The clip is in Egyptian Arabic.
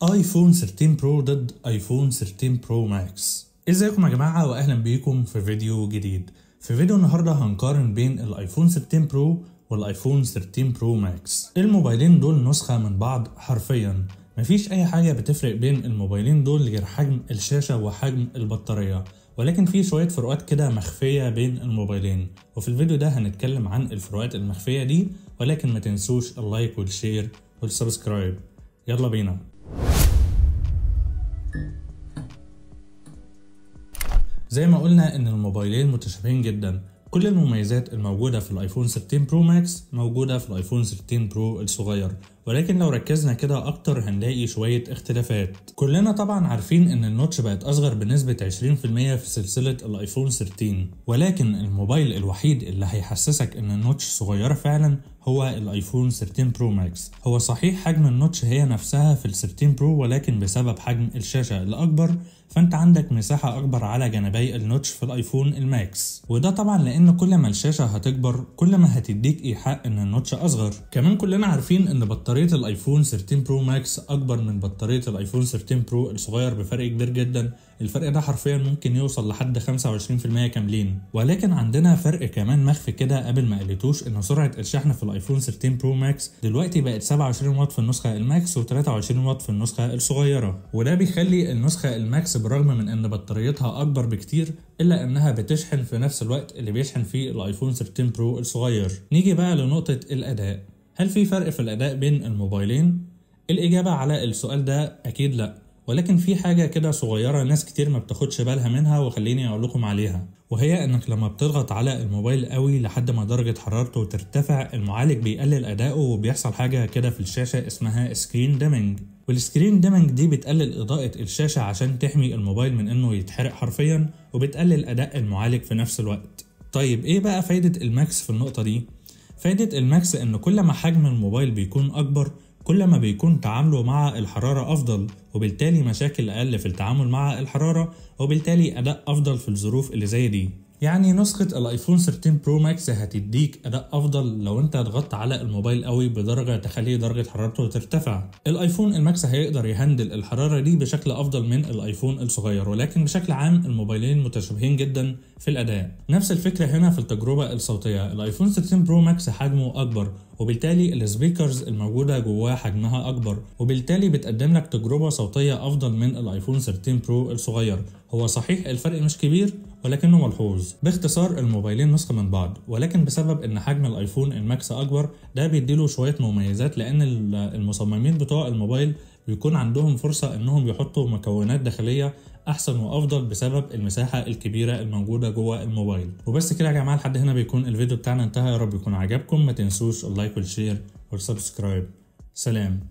ايفون 13 برو ضد ايفون 13 برو ماكس ازيكم يا جماعه واهلا بيكم في فيديو جديد في فيديو النهارده هنقارن بين الايفون 13 برو والايفون 13 برو ماكس الموبايلين دول نسخه من بعض حرفيا مفيش اي حاجه بتفرق بين الموبايلين دول غير حجم الشاشه وحجم البطاريه ولكن في شويه فروقات كده مخفيه بين الموبايلين وفي الفيديو ده هنتكلم عن الفروقات المخفيه دي ولكن ما تنسوش اللايك والشير والسبسكرايب يلا بينا زي ما قلنا ان الموبايلين متشابهين جدا كل المميزات الموجودة في الايفون 16 برو ماكس موجودة في الايفون 16 برو الصغير ولكن لو ركزنا كده اكتر هنلاقي شوية اختلافات كلنا طبعا عارفين ان النوتش بقت اصغر بنسبة 20% في سلسلة الايفون 13 ولكن الموبايل الوحيد اللي هيحسسك ان النوتش صغيرة فعلا هو الايفون 13 برو ماكس هو صحيح حجم النوتش هي نفسها في ال 13 برو ولكن بسبب حجم الشاشة الاكبر فانت عندك مساحة اكبر على جانبي النوتش في الايفون الماكس وده طبعا لان كل ما الشاشة هتكبر كل ما هتديك ايحاء ان النوتش اصغر كمان كلنا عارفين ان بطارية الايفون 13 برو ماكس اكبر من بطارية الايفون 13 برو الصغير بفرق كبير جدا الفرق ده حرفيا ممكن يوصل لحد 25% كاملين ولكن عندنا فرق كمان مخفي كده قبل ما قلتوش ان سرعة الشحن في الايفون 13 برو ماكس دلوقتي بقت 27 واط في النسخة الماكس و23 واط في النسخة الصغيرة وده بيخلي النسخة الماكس بالرغم من ان بطاريتها اكبر بكتير الا انها بتشحن في نفس الوقت اللي بيشحن فيه الايفون 13 برو الصغير نيجي بقى لنقطة الاداء هل في فرق في الاداء بين الموبايلين الاجابة على السؤال ده اكيد لا ولكن في حاجة كده صغيرة ناس كتير ما بتاخدش بالها منها وخليني أقول لكم عليها وهي إنك لما بتضغط على الموبايل قوي لحد ما درجة حرارته ترتفع المعالج بيقلل أداؤه وبيحصل حاجة كده في الشاشة اسمها سكرين ديمينج والسكرين ديمينج دي بتقلل إضاءة الشاشة عشان تحمي الموبايل من إنه يتحرق حرفيا وبتقلل أداء المعالج في نفس الوقت طيب إيه بقى فايدة الماكس في النقطة دي؟ فايدة الماكس إن كل ما حجم الموبايل بيكون أكبر كل ما بيكون تعامله مع الحرارة أفضل وبالتالي مشاكل أقل في التعامل مع الحرارة وبالتالي أداء أفضل في الظروف اللي زي دي يعني نسخة الايفون 13 برو ماكس هتديك اداء افضل لو انت ضغطت على الموبايل قوي بدرجة تخلي درجة حرارته ترتفع الايفون الماكس هيقدر يهندل الحرارة دي بشكل افضل من الايفون الصغير ولكن بشكل عام الموبايلين متشابهين جدا في الاداء نفس الفكرة هنا في التجربة الصوتية الايفون 16 برو ماكس حجمه اكبر وبالتالي السبيكرز الموجودة جواه حجمها أكبر وبالتالي بتقدم لك تجربة صوتية أفضل من الآيفون 13 برو الصغير هو صحيح الفرق مش كبير ولكنه ملحوظ باختصار الموبايلين نسخة من بعض ولكن بسبب ان حجم الايفون الماكس اكبر ده بيديله شوية مميزات لان المصممين بتوع الموبايل بيكون عندهم فرصة انهم يحطوا مكونات داخلية احسن وافضل بسبب المساحة الكبيرة الموجودة جوه الموبايل وبس كده يا جماعة لحد هنا بيكون الفيديو بتاعنا انتهى يا رب يكون عجبكم ما تنسوش اللايك والشير والسبسكرايب سلام